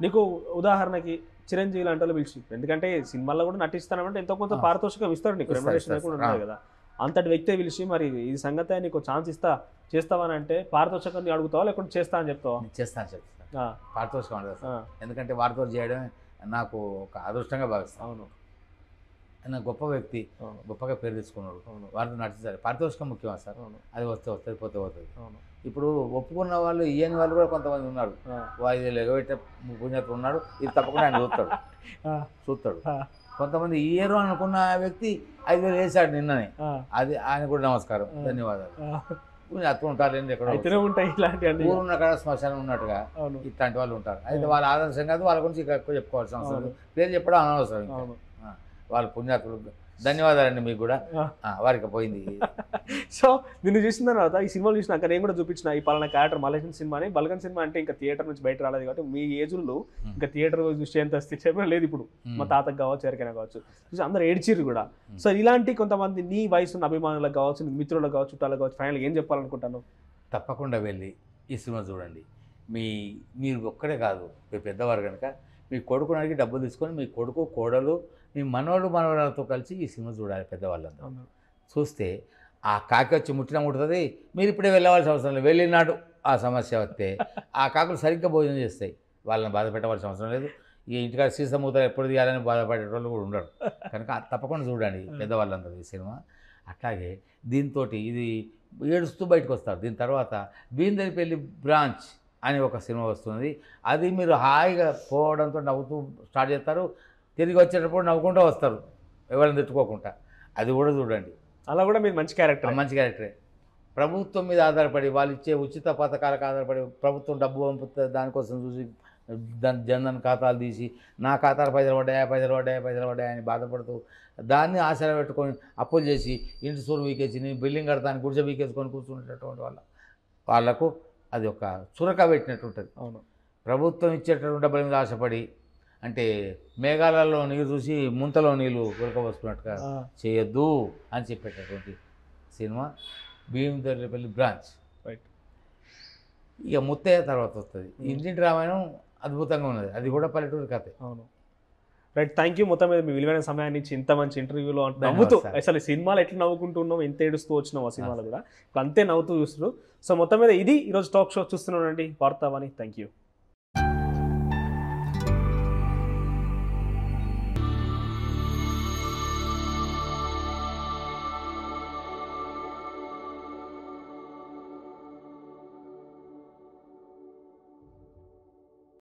నీకు ఉదాహరణకి చిరంజీవి లాంటి వాళ్ళు పిలిచి ఎందుకంటే సినిమాల్లో కూడా నటిస్తానంటే ఎంతో కొంత ఆ. పారితోషికం ఇస్తాడు నీకు ఇస్తారు, రెమ్యునరేషన్ ఇస్తారు, కూడా ఉంటుంది కదా అంతటి వ్యక్తే పిలిచి మరి ఈ సంగతి నీకు ఛాన్స్ ఇస్తా చేస్తావని అంటే పారితోషికం నీ అడుగుతావా లేకుంటే చేస్తా అని చెప్తావా నేను చేస్తాను చెప్తాను ఆ, పారితోషికం ఉండదు సార్ ఆ, ఎందుకంటే వారితో చేయడం నాకు ఒక అదృష్టంగా భావిస్తాను అవును ఆయన గొప్ప వ్యక్తి అవును గొప్పగా పేరు తెచ్చుకున్నాడు అవును వారితో నటించాలి పారితోషికం ముఖ్యమా సార్ అవును అది వస్తే వస్తుంది పోతే పోతుంది అవును ఇప్పుడు ఒప్పుకున్న వాళ్ళు ఇయ్యని వాళ్ళు కూడా కొంతమంది ఉన్నారు ఆ, వాయిదాలు ఎగబెట్టే పుణ్యత్వం ఉన్నాడు ఇది తప్పకుండా ఆయన చూస్తాడు ఆ, చూస్తాడు ఆ, కొంతమంది ఇయ్యరు అనుకున్న వ్యక్తి ఐదు వేలు వేసాడు నిన్ననే ఆ, అది ఆయన కూడా నమస్కారం ఆ. ధన్యవాదాలు ఆ. పుణ్యత్వం ఉంటారు ఏంది ఎక్కడ అయితేనే ఉంటాయి ఇలాంటివన్నీ ఊరు ఉన్న కాడ శ్మశానం ఉన్నట్టుగా అవును ఇట్లాంటి వాళ్ళు ఉంటారు అయితే వాళ్ళ ఆదర్శం కాదు వాళ్ళ గురించి ఇంకా ఎక్కువ చెప్పుకోవాల్సిన అవసరం అవును. లేదు. పేరు చెప్పడం అనవసరం ఇంకా. అవును ఆ, వాళ్ళ పుణ్యాత్ములు ధన్యవాదాలండి మీకు కూడా ఆ. ఆ, వారికి పోయింది సో నిన్ను చూసిన తర్వాత ఈ సినిమాలు చూసినాక నేను కూడా చూపించిన ఈ పలానా క్యారెక్టర్ మలేషియన్ సినిమాని బల్గన్ సినిమా అంటే ఇంకా థియేటర్ నుంచి బయట రాలేదు కాబట్టి మీ ఏజ్లో ఇంకా థియేటర్ చూసేంత స్థితి లేదు ఇప్పుడు మా తాతకు కావచ్చు ఎవరికైనా కావచ్చు చూసి అందరు ఏడ్చిర్రు కూడా సో ఇలాంటి కొంతమంది నీ వయసు ఉన్న అభిమానులకు కావచ్చు నీ మిత్రులకు కావచ్చు చుట్టాలకు కావచ్చు ఫైనల్ ఏం చెప్పాలనుకుంటాను తప్పకుండా వెళ్ళి ఈ సినిమా చూడండి మీ మీరు ఒక్కడే కాదు మీరు పెద్దవారు కనుక మీ కొడుకుని అడిగి డబ్బులు తీసుకొని మీ కొడుకు కోడలు మీ మనవాళ్ళు మనవరాలతో కలిసి ఈ సినిమా చూడాలి పెద్దవాళ్ళందరూ చూస్తే ఆ కాకి వచ్చి ముట్టిన ముట్టుతుంది మీరు ఇప్పుడే వెళ్ళవలసిన అవసరం లేదు వెళ్ళినాడు ఆ సమస్య వస్తే ఆ కాకులు సరిగ్గా భోజనం చేస్తాయి వాళ్ళని బాధ పెట్టవలసిన అవసరం లేదు ఈ ఇంటికాడ సీసా మూతలు ఎప్పుడు తీయాలని బాధపడే వాళ్ళు కూడా ఉండరు కనుక తప్పకుండా చూడండి పెద్దవాళ్ళందరూ ఈ సినిమా అట్లాగే దీంతో ఇది ఏడుస్తూ బయటకు వస్తారు దీని తర్వాత బీందరిపల్లి బ్రాంచ్ అని ఒక సినిమా వస్తుంది అది మీరు హాయిగా పోవడంతో నవ్వుతూ స్టార్ట్ చేస్తారు తిరిగి వచ్చేటప్పుడు నవ్వుకుంటూ వస్తారు ఎవరిని తిట్టుకోకుండా అది కూడా చూడండి అలా కూడా మీరు మంచి ఆ క్యారెక్టర్ మంచి క్యారెక్టరే ప్రభుత్వం మీద ఆధారపడి వాళ్ళు ఇచ్చే ఉచిత పథకాలకు ఆధారపడి ప్రభుత్వం డబ్బు పంపుతుంది దానికోసం చూసి దాని జన్ధన్ ఖాతాలు తీసి నా ఖాతాలు పైసలు పడ్డాయా పైసలు పడ్డాయా పైసలు పడ్డాయా అని బాధపడుతూ దాన్ని ఆశలు పెట్టుకొని అప్పులు చేసి ఇంటి సూరు వీకేసి నేను బిల్డింగ్ కడతాను గుడిసె వీకేసుకొని కూర్చునేటటువంటి వాళ్ళ వాళ్ళకు అది ఒక చురక పెట్టినట్టు ఉంటుంది అవును ప్రభుత్వం ఇచ్చేటటువంటి డబ్బుల మీద ఆశపడి అంటే మేఘాలలో నీరు చూసి ముంతలో నీళ్ళు ఉరకవస్తున్నట్టుగా ఆ, చేయొద్దు అని చెప్పేటటువంటి సినిమా భీమదర్లపల్లి బ్రాంచ్ రైట్ ఇక ముత్తయ్య తర్వాత వస్తుంది ఇంటింటి రామాయణం అద్భుతంగా ఉన్నది అది కూడా పల్లెటూరు కథ అవును రైట్ థ్యాంక్ యూ మొత్తం మీద మీ విలువైన సమయాన్ని ఇచ్చి ఇంత మంచి ఇంటర్వ్యూలో అంటే ధన్యవాదాలు నవ్వుతూ సార్. అసలు ఈ సినిమాలు ఎట్లా నవ్వుకుంటున్నాం ఎంత ఏడుస్తూ వచ్చినాం ఆ సినిమాలో కూడా ఇప్పుడు అంతే నవ్వుతూ చూస్తున్నారు సో మొత్తం మీద ఇది ఈరోజు టాక్ షో చూస్తున్నానండి వార్తావాణి థ్యాంక్ యూ